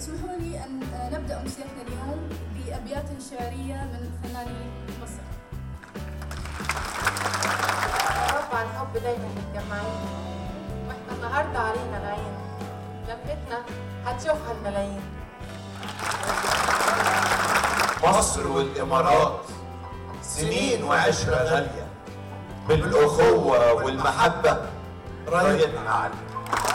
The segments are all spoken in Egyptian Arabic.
اسمحوا لي أن نبدأ أمسيتنا اليوم بأبيات شعرية من فناني مصر رب عن حب دايما متجمعين واحنا النهارده علينا العين لمتنا هتشوفها الملايين مصر والإمارات سنين وعشرة غالية بالأخوة والمحبة رايتنا عالية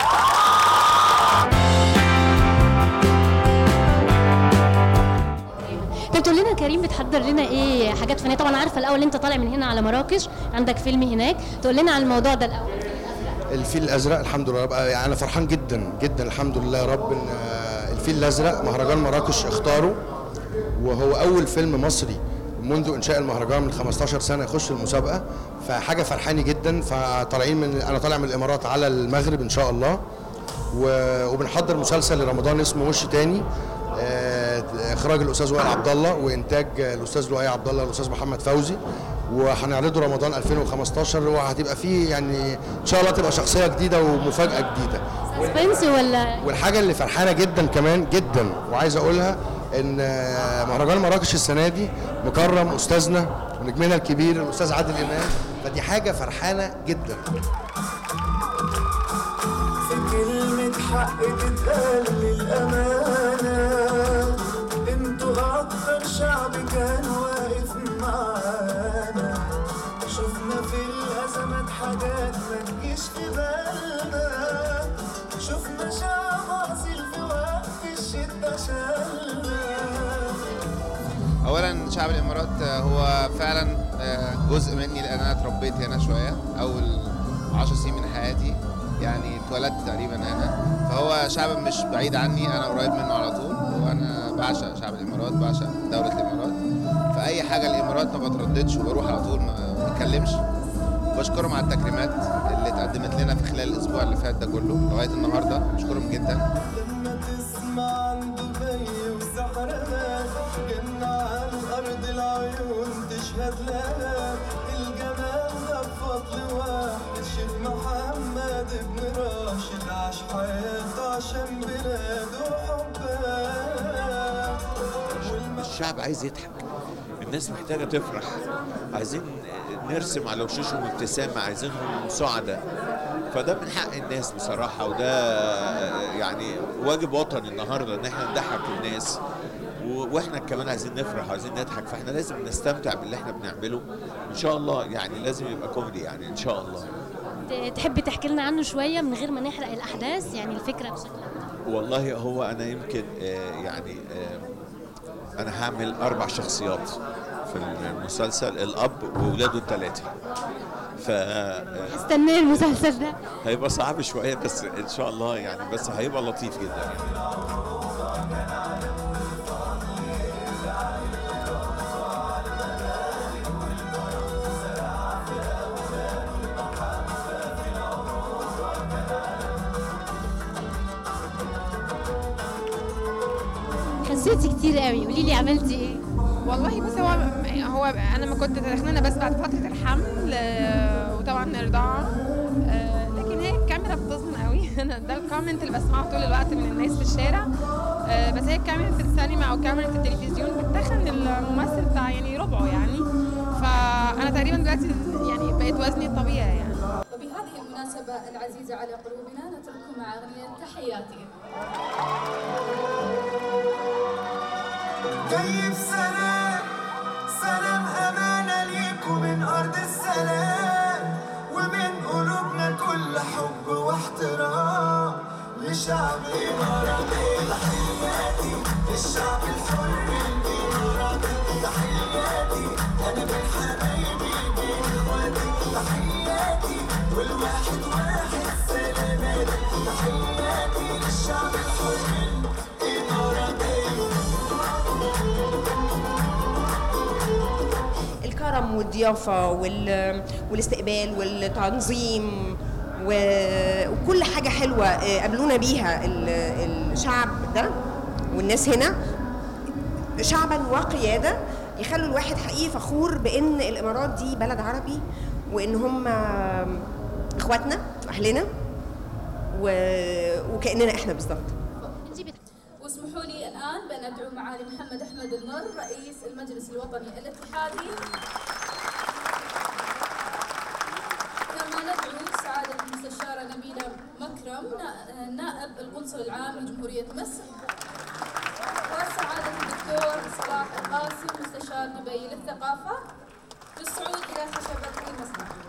طب تقول لنا كريم بتحضر لنا ايه حاجات فنيه طبعا عارفه الاول انت طالع من هنا على مراكش عندك فيلم هناك تقول لنا عن الموضوع ده الاول الفيل الازرق الحمد لله رب يعني انا فرحان جدا جدا الحمد لله يا رب ان آه، الفيل الازرق مهرجان مراكش اختاره وهو اول فيلم مصري منذ انشاء المهرجان من 15 سنه يخش المسابقه فحاجه فرحاني جدا فطالعين من انا طالع من الامارات على المغرب ان شاء الله و- وبنحضر مسلسل لرمضان اسمه وش تاني آه، اخراج الاستاذ وائل عبد الله وانتاج الاستاذ لؤي عبد الله والاستاذ محمد فوزي وهنعرضه رمضان 2015 وهتبقى فيه يعني ان شاء الله تبقى شخصيه جديده ومفاجاه جديده سسبنس ولا والحاجه اللي فرحانه جدا كمان جدا وعايز اقولها ان آه، مهرجان مراكش السنه دي مكرم استاذنا ونجمنا الكبير الاستاذ عادل امام فدي حاجه فرحانه جدا في كلمة حق تتقال للأمانة انتوا أكتر شعب كان واقف معانا شفنا في الأزمات حاجات ما تجيش في بالنا شفنا شعب أصيل في وقت الشدة شالنا اولا شعب الامارات آه، هو فعلا آه، جزء مني لان انا اتربيت هنا شويه اول عشر سنين من حياتي يعني اتولدت تقريبا هنا فهو شعب مش بعيد عني انا قريب منه على طول وانا بعشق شعب الامارات بعشق دوله الامارات فاي حاجه الامارات ما بترددش وبروح على طول ما ما بتكلمش بشكرهم على التكريمات اللي اتقدمت لنا في خلال الاسبوع اللي فات ده كله لغايه النهارده بشكرهم جدا لما تسمع عن دبي وسحرها جنة على الأرض العيون تشهد لها الجمال ده بفضل واحد الشيخ محمد بن راشد عاش حياته عشان بلاده وحبها الشعب عايز يضحك الناس محتاجة تفرح عايزين نرسم على وشوشهم ابتسامة عايزينهم سعداء فده من حق الناس بصراحة وده يعني واجب وطني النهاردة ان احنا نضحك الناس و- واحنا كمان عايزين نفرح وعايزين نضحك فاحنا لازم نستمتع باللي احنا بنعمله ان شاء الله يعني لازم يبقى كوميدي يعني ان شاء الله ت- تحب تحكي لنا عنه شويه من غير ما نحرق الاحداث يعني الفكره بشكل عام والله هو انا يمكن آه، يعني آه، انا هعمل اربع شخصيات في المسلسل الاب وولاده الثلاثه ف آه، استنى المسلسل ده هيبقى صعب شويه بس ان شاء الله يعني بس هيبقى لطيف جدا يعني. خسيتي كتير قوي قولي لي عملتي ايه والله بص هو هو انا ما كنت داخلنا بس بعد فتره الحمل آه، وطبعا الرضاعه آه، لكن هي الكاميرا بتظلم قوي انا ده الكومنت اللي بسمعه طول الوقت من الناس في الشارع آه، بس هي كاميرا السينما او كاميرا التلفزيون بتدخل الممثل بتاع يعني ربعه يعني فانا تقريبا دلوقتي يعني بقيت وزني الطبيعي يعني وبهذه المناسبة العزيزة على قلوبنا نترككم مع أغنية تحياتي جاي في سلام سلام أمانة ليكم من أرض السلام ومن قلوبنا كل حب واحترام لشعب الإماراتي تحياتي للشعب الحر الإماراتي تحياتي أنا من حبايبي من إخواتي تحياتي والواحد واحد سلامات تحياتي للشعب الحر الإماراتي الكرم والضيافة وال... والاستقبال والتنظيم و... وكل حاجة حلوة آه، قابلونا بيها ال... الشعب ده والناس هنا شعبا وقيادة يخلوا الواحد حقيقي فخور بأن الإمارات دي بلد عربي وإن هم إخواتنا أهلنا و... وكأننا إحنا بالظبط انت بت... واسمحوا محمد النر رئيس المجلس الوطني الاتحادي كما ندعو سعادة المستشارة نبيلة مكرم نا- نائب القنصل العام لجمهورية مصر وسعادة الدكتور صلاح القاسم مستشار دبي للثقافة بالصعود إلى خشبة المسرح